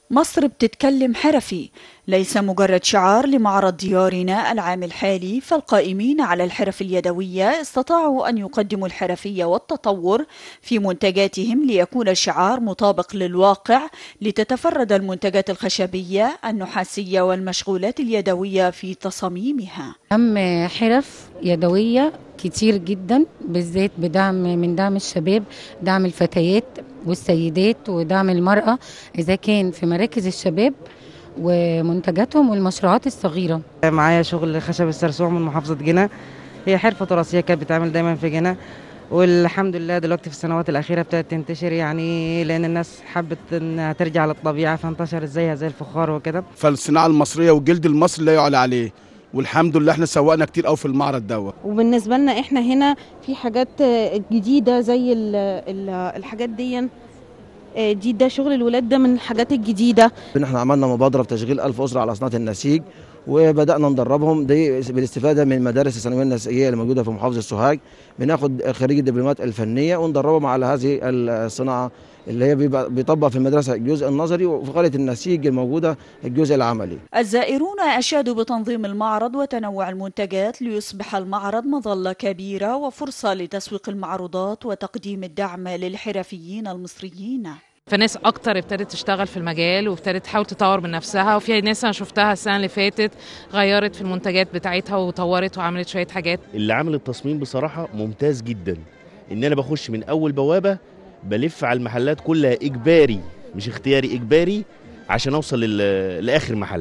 مصر بتتكلم حرفي ليس مجرد شعار لمعرض ديارنا العام الحالي فالقائمين على الحرف اليدوية استطاعوا أن يقدموا الحرفية والتطور في منتجاتهم ليكون الشعار مطابق للواقع لتتفرد المنتجات الخشبية النحاسية والمشغولات اليدوية في تصاميمها أم حرف يدوية كتير جدا بالذات بدعم من دعم الشباب دعم الفتيات والسيدات ودعم المرأة إذا كان في مراكز الشباب ومنتجاتهم والمشروعات الصغيرة معايا شغل خشب السرسوع من محافظة جنة هي حرفة تراثية كانت بتعمل دايما في جنة والحمد لله دلوقتي في السنوات الأخيرة ابتدت تنتشر يعني لأن الناس حبت إنها ترجع للطبيعة فانتشرت زيها زي الفخار وكده فالصناعة المصرية والجلد المصري لا يعلى عليه والحمد لله احنا سوقنا كتير قوي في المعرض دوت وبالنسبه لنا احنا هنا في حاجات جديده زي ال ال الحاجات دي دي ده شغل الولاد ده من الحاجات الجديده احنا عملنا مبادره بتشغيل ألف اسره على صناعه النسيج وبدانا ندربهم دي بالاستفاده من المدارس الثانويه النسيجيه اللي موجوده في محافظه سوهاج بناخد خريج الدبلومات الفنيه وندربهم على هذه الصناعه اللي هي بيطبق في المدرسه الجزء النظري وفي قريه النسيج الموجوده الجزء العملي. الزائرون اشادوا بتنظيم المعرض وتنوع المنتجات ليصبح المعرض مظله كبيره وفرصه لتسويق المعروضات وتقديم الدعم للحرفيين المصريين. فناس اكتر ابتدت تشتغل في المجال وابتدت تحاول تطور من نفسها وفي ناس انا شفتها السنه اللي فاتت غيرت في المنتجات بتاعتها وطورت وعملت شويه حاجات اللي عامل التصميم بصراحه ممتاز جدا ان انا بخش من اول بوابه بلف على المحلات كلها اجباري مش اختياري اجباري عشان اوصل لاخر محل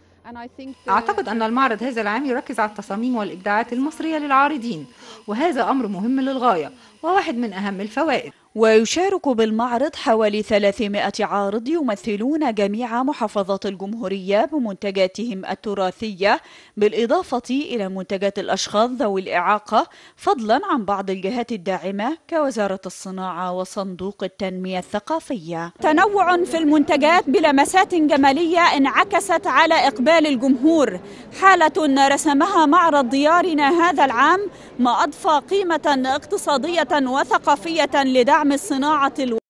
أعتقد أن المعرض هذا العام يركز على التصاميم والإبداعات المصرية للعارضين وهذا أمر مهم للغاية وواحد من أهم الفوائد ويشارك بالمعرض حوالي 300 عارض يمثلون جميع محافظات الجمهورية بمنتجاتهم التراثية بالإضافة إلى منتجات الأشخاص ذوي الإعاقة فضلا عن بعض الجهات الداعمة كوزارة الصناعة وصندوق التنمية الثقافية تنوع في المنتجات بلمسات جمالية انعكست على إقبال الجمهور حالة رسمها معرض ديارنا هذا العام ما أضفى قيمة اقتصادية وثقافية لدعم دعم الصناعة